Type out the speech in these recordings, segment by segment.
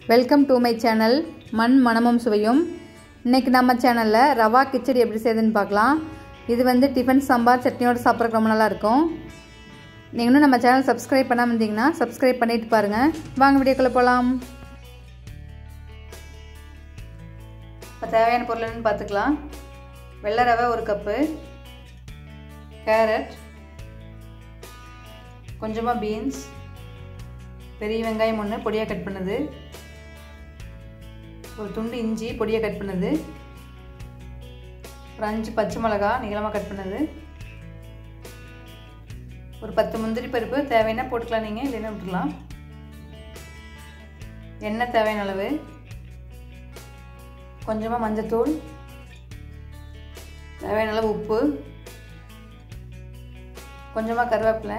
welcome to my channel மண் மணமும் சுவையும் இன்றைக்கி நம்ம சேனலில் ரவா கிச்சடி எப்படி செய்யுதுன்னு பார்க்கலாம் இது வந்து டிஃபன் சாம்பார் சட்னியோடு சாப்பிட்றதுக்கு ரொம்ப நல்லா இருக்கும் நீங்கள் இன்னும் நம்ம சேனல் சப்ஸ்கிரைப் பண்ணாமல் இருந்தீங்கன்னா சப்ஸ்கிரைப் பண்ணிட்டு பாருங்கள் வாங்க வீடியோக்குள்ளே போகலாம் இப்போ தேவையான பொருள் என்னன்னு பார்த்துக்கலாம் வெள்ளை ரவை ஒரு கப்பு கேரட் கொஞ்சமாக பீன்ஸ் பெரிய வெங்காயம் ஒன்று பொடியாக கட் பண்ணது ஒரு துண்டு இஞ்சி பொடியாக கட் பண்ணது ஒரு அஞ்சு பச்சை மிளகா நீளமாக கட் பண்ணது ஒரு பத்து முந்திரி பருப்பு தேவைன்னா போட்டுக்கலாம் நீங்கள் இல்லைன்னா விட்டுக்கலாம் எண்ணெய் தேவையான அளவு கொஞ்சமாக மஞ்சத்தூள் தேவையான அளவு உப்பு கொஞ்சமாக கருவேப்பிலை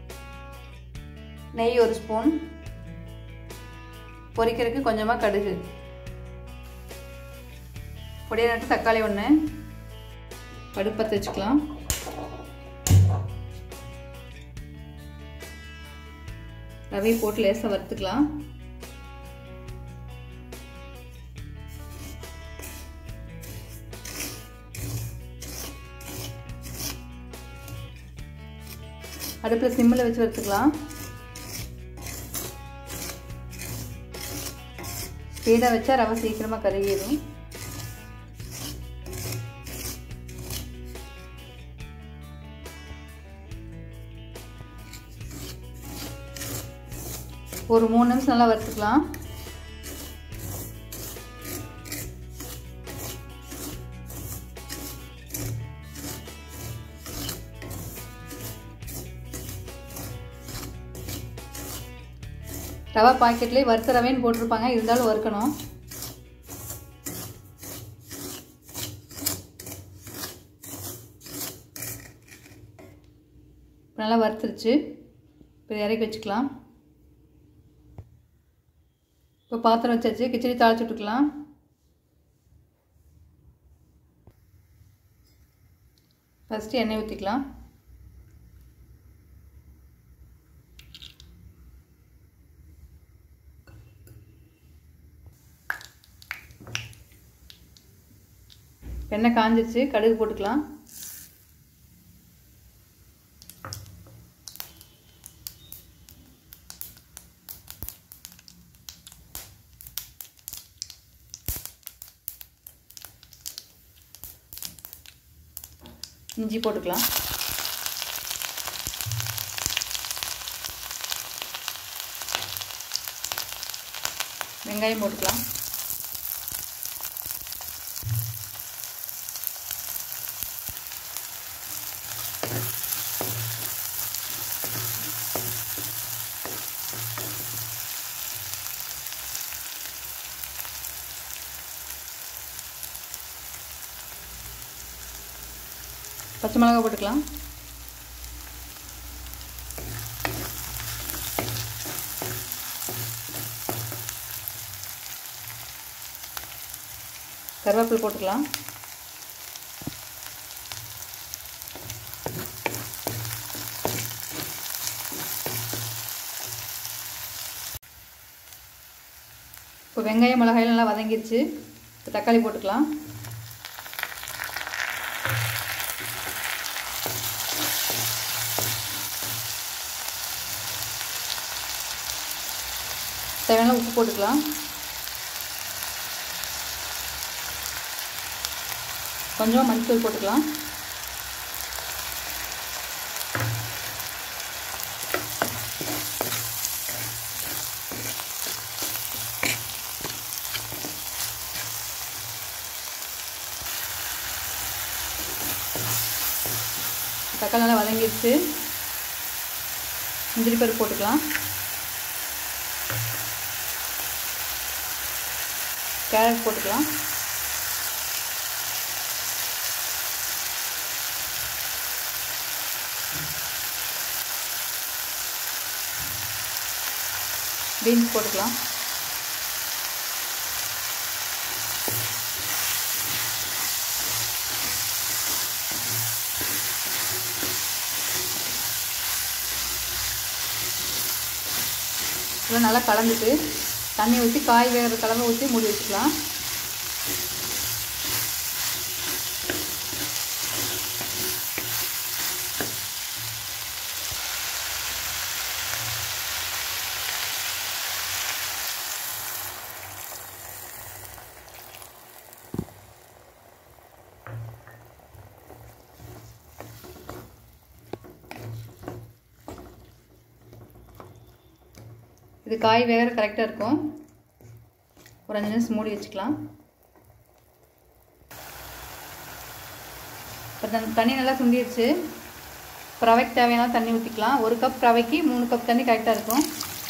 நெய் ஒரு ஸ்பூன் பொரிக்கிறதுக்கு கொஞ்சமாக கடுகு பொடியை நட்டு தக்காளி ஒன்று படுப்பத்தை வச்சுக்கலாம் ரவையை போட்டு லேசாக வறுத்துக்கலாம் அடுப்பில் சிம்மில் வச்சு வறுத்துக்கலாம் ஸ்பீடாக வச்சா ரவை சீக்கிரமாக கருகிடும் ஒரு மூணு நிமிஷம் நல்லா வறுத்துக்கலாம் ரவா பாக்கெட்லேயே வறுத்த ரவைன்னு போட்டிருப்பாங்க இருந்தாலும் வறுக்கணும் நல்லா வறுத்துருச்சு இப்போ இறக்கி வச்சுக்கலாம் இப்போ பாத்திரம் வச்சாச்சு கிச்சடி தாளிச்சு விட்டுக்கலாம் ஃபஸ்ட்டு எண்ணெய் ஊற்றிக்கலாம் எண்ணெய் காஞ்சிருச்சு கடுகு போட்டுக்கலாம் இஞ்சி போட்டுக்கலாம் வெங்காயம் போட்டுக்கலாம் பச்சை மிளகா போட்டுக்கலாம் கருவேப்பிலை போட்டுக்கலாம் இப்போ வெங்காயம் மிளகாய் நல்லா வதங்கிடுச்சு இப்போ தக்காளி போட்டுக்கலாம் தேவையான உப்பு போட்டுக்கலாம் கொஞ்சமாக மஞ்சள் போட்டுக்கலாம் தக்காளி நல்லா வதங்கிடுச்சு முந்திரி பருப்பு போட்டுக்கலாம் கேரட் போட்டுக்கலாம் பீன்ஸ் போட்டுக்கலாம் இதெல்லாம் நல்லா கலந்துட்டு தண்ணி ஊற்றி காய் வேகிற கலவை ஊற்றி மூடி வச்சுக்கலாம் இது காய் வேகிற கரெக்டாக இருக்கும் ஒரு அஞ்சு நிமிஷம் மூடி வச்சுக்கலாம் இப்போ தண்ணி நல்லா சுண்டிடுச்சு இப்போ ரவைக்கு தேவையான தண்ணி ஊற்றிக்கலாம் ஒரு கப் ரவைக்கு மூணு கப் தண்ணி கரெக்டாக இருக்கும்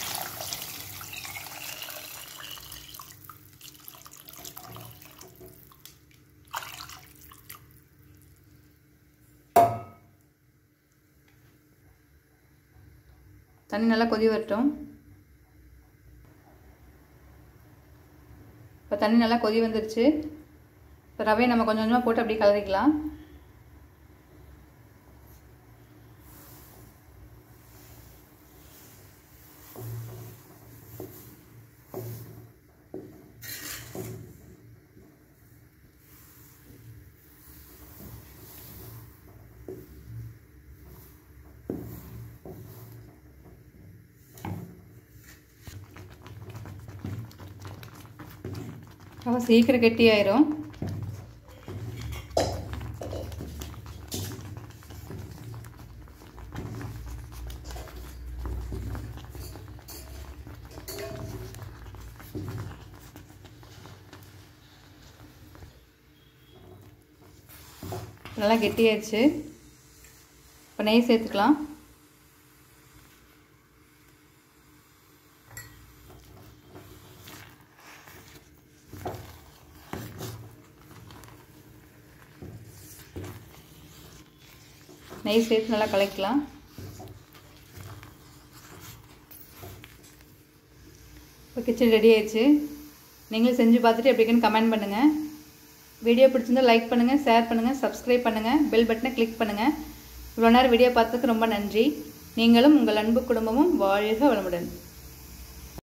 தண்ணி நல்லா கொதி வரட்டும் இப்போ தண்ணி நல்லா கொதி வந்துருச்சு இப்போ ரவையை நம்ம கொஞ்சம் கொஞ்சமாக போட்டு அப்படியே கலரிக்கலாம் ரவை சீக்கிரம் கெட்டி ஆயிரும் நல்லா கெட்டியாயிடுச்சு இப்போ நெய் சேர்த்துக்கலாம் நெய் சேர்த்து நல்லா கலக்கலாம் இப்போ கிச்சடி ரெடி ஆயிடுச்சு நீங்களும் செஞ்சு பார்த்துட்டு எப்படின்னு கமெண்ட் பண்ணுங்கள் வீடியோ பிடிச்சிருந்தா லைக் பண்ணுங்கள் ஷேர் பண்ணுங்கள் சப்ஸ்கிரைப் பண்ணுங்கள் பெல் பட்டனை கிளிக் பண்ணுங்கள் இவ்வளோ நேரம் வீடியோ பார்த்ததுக்கு ரொம்ப நன்றி நீங்களும் உங்கள் அன்பு குடும்பமும் வாழ்க வளமுடன்